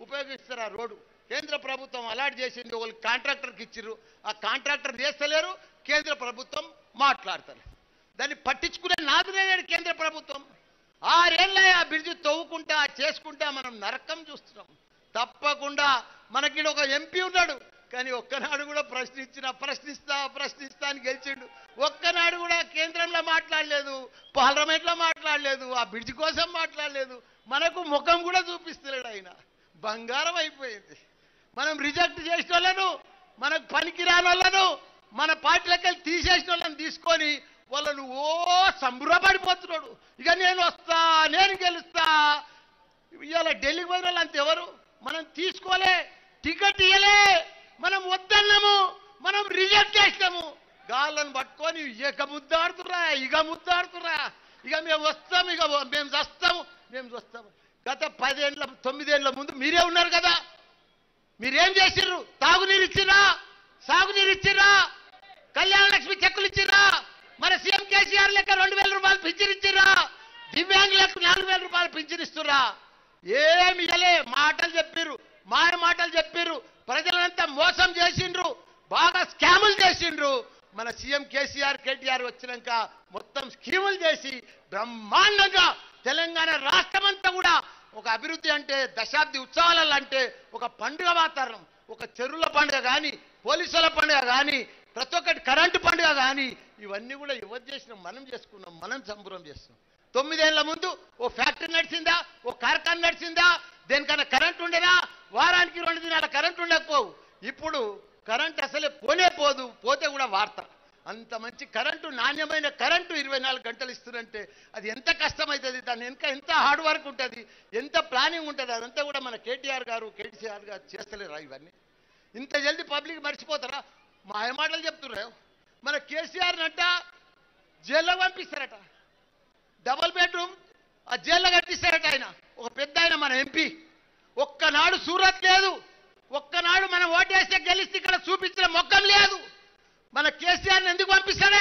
ఉపయోగిస్తారు ఆ రోడ్డు కేంద్ర ప్రభుత్వం అలాట్ చేసింది వాళ్ళకి కాంట్రాక్టర్కి ఇచ్చిర్రు ఆ కాంట్రాక్టర్ చేస్తలేరు కేంద్ర ప్రభుత్వం మాట్లాడతారు దాన్ని పట్టించుకునే నాదులేడు కేంద్ర ప్రభుత్వం ఆరేళ్ళ ఆ బ్రిడ్జ్ తవ్వుకుంటా చేసుకుంటా మనం నరకం చూస్తున్నాం తప్పకుండా మనకి ఒక ఎంపీ ఉన్నాడు కానీ ఒక్కనాడు కూడా ప్రశ్నించిన ప్రశ్నిస్తా ప్రశ్నిస్తా అని గెలిచిండు ఒక్కనాడు కూడా కేంద్రంలో మాట్లాడలేదు పార్లమెంట్లో మాట్లాడలేదు ఆ బ్రిడ్జ్ కోసం మాట్లాడలేదు మనకు ముఖం కూడా చూపిస్తలేడు ఆయన బంగారం అయిపోయింది మనం రిజెక్ట్ చేసిన వాళ్ళను మనకు పనికిరాని వాళ్ళను మన పార్టీలకి తీసేసిన వాళ్ళని తీసుకొని వాళ్ళను ఓ సంబరపడిపోతున్నాడు ఇక నేను వస్తా నేను గెలుస్తా ఇవాళ ఢిల్లీకి పోయిన వాళ్ళు అంత ఎవరు మనం తీసుకోలే టికెట్ ఇయ్యలే మనం వద్దన్నాము మనం రిజెక్ట్ చేసినాము గాళ్ళను పట్టుకొని ఇక ముద్దాడుతురా ఇక ముద్దాడుతురా ఇక మేము వస్తాం ఇక మేము వస్తాము మేము వస్తాము గత పదేళ్ళ తొమ్మిదేళ్ల ముందు మీరే ఉన్నారు కదా మీరేం చేసిర్రు తాగునీరు ఇచ్చిరా సాగునీరు ఇచ్చిరా కళ్యాణ లక్ష్మి చెక్కులు ఇచ్చిరా మన సీఎం కేసీఆర్ లెక్క రెండు వేల రూపాయలు పింఛన్ ఇచ్చిరా దివ్యాంగులకు నాలుగు వేల రూపాయలు పింఛన్ ఇస్తురా ఏమి ఇయ్యలే మాటలు చెప్పిర్రు మాయ మాటలు చెప్పిర్రు ప్రజలంతా మోసం చేసిండ్రు బాగా స్కాములు చేసిండ్రు మన సీఎం కేసీఆర్ కేటీఆర్ వచ్చినాక మొత్తం స్కీములు చేసి బ్రహ్మాండంగా తెలంగాణ రాష్ట్రమంతా కూడా ఒక అభివృద్ధి అంటే దశాబ్ది ఉత్సవాలలో అంటే ఒక పండుగ వాతావరణం ఒక చెరువుల పండుగ కానీ పోలీసుల పండుగ కానీ ప్రతి ఒక్కటి కరెంటు పండుగ కానీ ఇవన్నీ కూడా ఎవరు చేసినాం మనం చేసుకున్నాం మనం సంబరం చేస్తున్నాం తొమ్మిదేళ్ల ముందు ఓ ఫ్యాక్టరీ నడిచిందా ఓ కార్ఖాన నడిచిందా దేనికన్నా కరెంట్ ఉండేనా వారానికి రెండు దినాల కరెంట్ ఉండకపోవు ఇప్పుడు కరెంట్ అసలే పోనే పోదు పోతే కూడా వార్త అంత మంచి కరెంటు నాణ్యమైన కరెంటు ఇరవై నాలుగు గంటలు ఇస్తుందంటే అది ఎంత కష్టమవుతుంది దాని వెనక ఎంత హార్డ్ వర్క్ ఉంటుంది ఎంత ప్లానింగ్ ఉంటుంది అదంతా కూడా మన కేటీఆర్ గారు కేటీఆర్ గారు చేస్తలేరా ఇవన్నీ ఇంత జల్దీ పబ్లిక్ మర్చిపోతారా మా మాటలు చెప్తున్నారు మన కేసీఆర్ అంట జైల్లో పంపిస్తారట డబుల్ బెడ్రూమ్ ఆ జైల్లో కట్టిస్తారట ఆయన ఒక పెద్ద ఆయన మన ఎంపీ ఒక్కనాడు సూరత్ లేదు ఒక్కనాడు మనం ఓటేస్తే గెలిస్తే ఇక్కడ చూపించిన మొక్కం లేదు మన కేసీఆర్ని ఎందుకు పంపిస్తాడా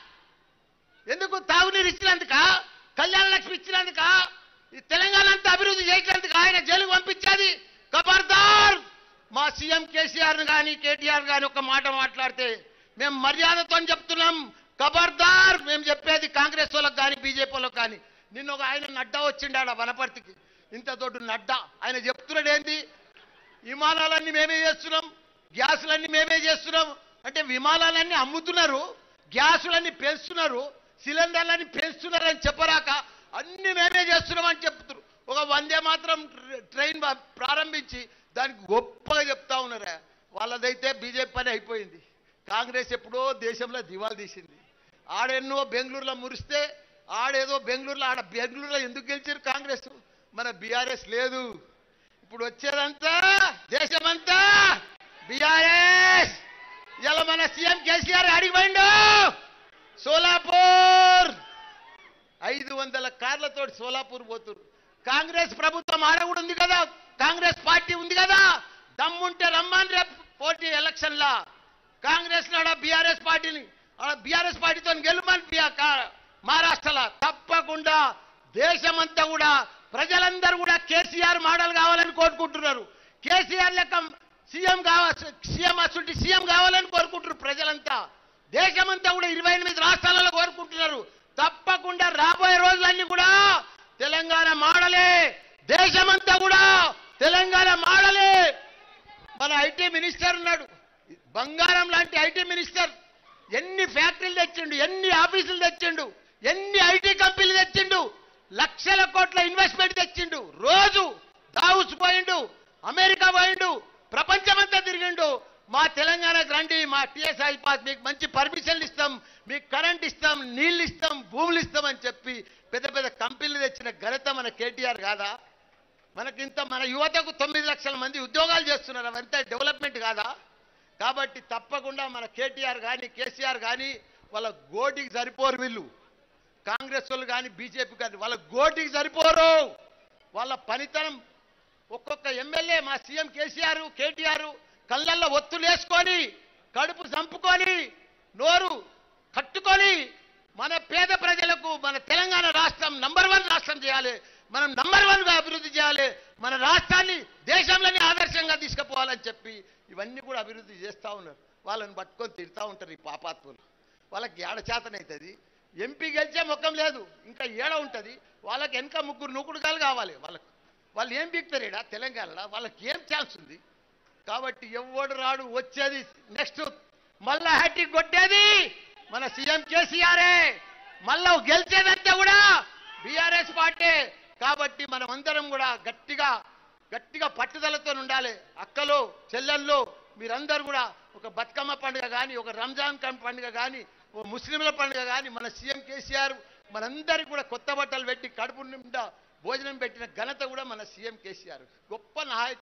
ఎందుకు తాగునీరు ఇచ్చినందుక కళ్యాణ లక్ష్మి ఇచ్చినందుక ఈ తెలంగాణ అంతా అభివృద్ధి చేసినందుకు ఆయన జైలుకు పంపించేది ఖబర్దార్ మా సీఎం కేసీఆర్ కానీ కేటీఆర్ కానీ ఒక మాట మాట్లాడితే మేము మర్యాదతో చెప్తున్నాం ఖబర్దార్ మేము చెప్పేది కాంగ్రెస్ వాళ్ళకి కానీ బీజేపీ వాళ్ళకి కానీ నిన్న ఒక ఆయన నడ్డా వచ్చిండాడ వనపర్తికి ఇంత తోటి నడ్డా ఆయన చెప్తున్నాడు ఏంది విమానాలన్నీ మేమే చేస్తున్నాం గ్యాసులన్నీ మేమే చేస్తున్నాం అంటే విమానాలన్నీ అమ్ముతున్నారు గ్యాసులన్నీ పెంచుతున్నారు సిలిండర్లన్నీ పెంచుతున్నారు అని చెప్పరాక అన్ని మేమే చేస్తున్నాం అని చెప్తున్నారు ఒక వందే మాత్రం ట్రైన్ బ- ప్రారంభించి దానికి గొప్పగా చెప్తా ఉన్నారా వాళ్ళదైతే బీజేపీ పని అయిపోయింది కాంగ్రెస్ ఎప్పుడో దేశంలో దివాలు తీసింది ఆడెన్నో బెంగళూరులో మురిస్తే ఆడేదో బెంగళూరులో ఆడ బెంగళూరులో ఎందుకు గెలిచారు కాంగ్రెస్ మన బీఆర్ఎస్ లేదు ఇప్పుడు వచ్చేదంతా దేశమంతా బీఆర్ఎస్ ఇలా మన సీఎం కేసీఆర్ అడిగిపోయిండు సోలాపూర్ ఐదు వందల కార్లతో సోలాపూర్ పోతురు కాంగ్రెస్ ప్రభుత్వం ఆడ కూడా ఉంది కదా కాంగ్రెస్ పార్టీ ఉంది కదా దమ్ముంటే రమ్మని రేపు పోటీ ఎలక్షన్ లా కాంగ్రెస్ నాడ బీఆర్ఎస్ పార్టీని బీఆర్ఎస్ పార్టీతో గెలుమని బి- కా- మహారాష్ట్రలో తప్పకుండా దేశమంతా కూడా ప్రజలందరూ కూడా కేసీఆర్ మోడల్ కావాలని కోరుకుంటున్నారు కేసీఆర్ లెక్క సీఎం కావాలి సీఎం అసలు సీఎం కావాలని కోరుకుంటున్నారు ప్రజలంతా దేశమంతా కూడా ఇరవై ఎనిమిది రాష్ట్రాలలో కోరుకుంటున్నారు తప్పకుండా రాబోయే రోజులన్నీ కూడా తెలంగాణ మాడలే దేశమంతా కూడా తెలంగాణ మాడలే మన ఐటీ మినిస్టర్ ఉన్నాడు బంగారం లాంటి ఐటీ మినిస్టర్ ఎన్ని ఫ్యాక్టరీలు తెచ్చిండు ఎన్ని ఆఫీసులు తెచ్చిండు ఎన్ని ఐటీ కంపెనీలు తెచ్చిండు లక్షల కోట్ల ఇన్వెస్ట్మెంట్ తెచ్చిండు రోజు దావుస్ పోయిండు అమెరికా పోయిండు ప్రపంచమంతా తిరిగిండు మా తెలంగాణకు రండి మా టీఎస్ఐ పాస్ మీకు మంచి పర్మిషన్లు ఇస్తాం మీకు కరెంట్ ఇస్తాం నీళ్ళు ఇస్తాం భూములు ఇస్తాం అని చెప్పి పెద్ద పెద్ద కంపెనీలు తెచ్చిన ఘనత మన కేటీఆర్ కాదా మనకింత మన యువతకు తొమ్మిది లక్షల మంది ఉద్యోగాలు చేస్తున్నారు అవంతా డెవలప్మెంట్ కాదా కాబట్టి తప్పకుండా మన కేటీఆర్ కానీ కేసీఆర్ కానీ వాళ్ళ గోటికి సరిపోరు వీళ్ళు కాంగ్రెస్ వాళ్ళు కానీ బీజేపీ కానీ వాళ్ళ గోటికి సరిపోరు వాళ్ళ పనితనం ఒక్కొక్క ఎమ్మెల్యే మా సీఎం కేసీఆర్ కేటీఆర్ కళ్ళల్లో ఒత్తులేసుకొని కడుపు చంపుకొని నోరు కట్టుకొని మన పేద ప్రజలకు మన తెలంగాణ రాష్ట్రం నంబర్ వన్ రాష్ట్రం చేయాలి మనం నంబర్ వన్ గా అభివృద్ధి చేయాలి మన రాష్ట్రాన్ని దేశంలోనే ఉండాలని చెప్పి ఇవన్నీ కూడా అభివృద్ధి చేస్తూ ఉన్నారు వాళ్ళని పట్టుకొని తిడతా ఉంటారు ఈ పాపాత్ములు వాళ్ళకి ఏడ చేతనవుతుంది ఎంపీ గెలిచే ముఖం లేదు ఇంకా ఏడ ఉంటుంది వాళ్ళకి వెనక ముగ్గురు నూకుడుగాలు కావాలి వాళ్ళకు వాళ్ళు ఏం బీక్తారు ఈడ తెలంగాణలో వాళ్ళకి ఏం ఛాన్స్ ఉంది కాబట్టి ఎవడు రాడు వచ్చేది నెక్స్ట్ మళ్ళా హ్యాట్రిక్ కొట్టేది మన సీఎం కేసీఆరే మళ్ళా గెలిచేదంతా కూడా బీఆర్ఎస్ పార్టీ కాబట్టి మనం అందరం కూడా గట్టిగా గట్టిగా పట్టుదలతో ఉండాలి అక్కలు చెల్లెళ్ళు మీరందరూ కూడా ఒక బతుకమ్మ పండుగ కానీ ఒక రంజాన్ కం- పండుగ కానీ ఓ ముస్లింల పండుగ కానీ మన సీఎం కేసీఆర్ మనందరికి కూడా కొత్త బట్టలు పెట్టి కడుపు నిండా భోజనం పెట్టిన ఘనత కూడా మన సీఎం కేసీఆర్ గొప్ప నాయకుడు